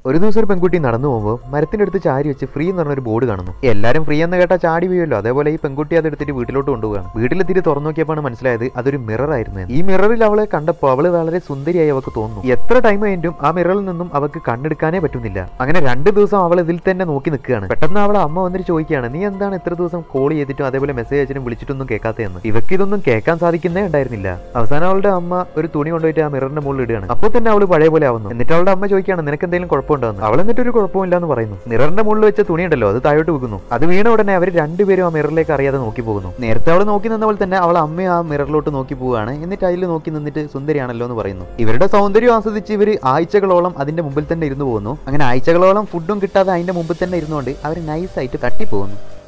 ഒരു ദിവസം ഒരു പെൺകുട്ടി നടന്നു പോകുമ്പോൾ മരത്തിന്റെ അടുത്ത് ചാരി വെച്ച് ഫ്രീ എന്ന് പറഞ്ഞ ഒരു ബോർഡ് കാണുന്നു എല്ലാരും ഫ്രീ എന്ന് കേട്ടാ ചാടി വീഴുമല്ലോ അതേപോലെ ഈ പെൺകുട്ടി അത് എടുത്തിട്ട് വീട്ടിലോട്ട് കൊണ്ടുപോകാണ് വീട്ടിലെത്തിയിട്ട് തുറന്നു നോക്കിയപ്പോൾ മനസ്സിലായത് അതൊരു മിറർ ആയിരുന്നു എന്ന്. ഈ മിററിൽ അവളെ കണ്ടപ്പോൾ അവള് വളരെ സുന്ദരിയായി അവൾക്ക് തോന്നുന്നു എത്ര ടൈം കഴിഞ്ഞും ആ മിററിൽ നിന്നും അവൾക്ക് കണ്ണെടുക്കാനേ പറ്റുന്നില്ല അങ്ങനെ രണ്ട് ദിവസം അവൾ ഇതിൽ തന്നെ നോക്കി നിൽക്കുകയാണ് പെട്ടെന്ന് അവളെ അമ്മ വന്നിട്ട് ചോദിക്കുകയാണ് നീ എന്താണ് ഇത്ര ദിവസം കോൾ ചെയ്തിട്ടും അതേപോലെ മെസ്സേജ് അയച്ചിട്ടും വിളിച്ചിട്ടൊന്നും കേൾക്കാത്തതെന്ന് ഇവക്ക് ഇതൊന്നും കേൾക്കാൻ സാധിക്കുന്നേ ഉണ്ടായിരുന്നില്ല അവസാനം അവളുടെ അമ്മ ഒരു തുണി കൊണ്ടുപോയിട്ട് ആ മിററിന്റെ മുകളിൽ ഇടുകയാണ് അപ്പോൾ തന്നെ അവള് പഴയ പോലെ ആവുന്നു എന്നിട്ട് അവളുടെ അമ്മ ചോദിക്കുകയാണ് നിനക്ക് എന്തെങ്കിലും കുഴപ്പമുണ്ടോന്ന് അവൾ എന്നിട്ട് ഒരു കുഴപ്പമില്ല എന്ന് പറയുന്നു മിററിന്റെ മുകളിൽ വെച്ച തുണി ഉണ്ടല്ലോ അത് താഴോട്ട് വെക്കുന്നു അത് വീണ ഉടനെ അവർ രണ്ടുപേരും ആ മിററിലേക്ക് അറിയാതെ നോക്കി പോകുന്നു നേരത്തെ അവൾ നോക്കി നിന്നപ്പോൾ തന്നെ അവൾ അമ്മ ആ മിററിലോട്ട് നോക്കി പോവുകയാണ് എന്നിട്ട് അതിൽ നോക്കി നിന്നിട്ട് സുന്ദരിയാണല്ലോ എന്ന് പറയുന്നു ഇവരുടെ സൗന്ദര്യം ആസ്വദിച്ച് ഇവർ ആഴ്ചകളോളം അതിന്റെ മുമ്പിൽ തന്നെ ഇരുന്നു പോകുന്നു അങ്ങനെ ആഴ്ചകളോളം ഫുഡും കിട്ടാതെ അതിന്റെ മുമ്പിൽ തന്നെ ഇരുന്നുകൊണ്ട് അവർ നൈസായിട്ട് തട്ടിപ്പോകുന്നു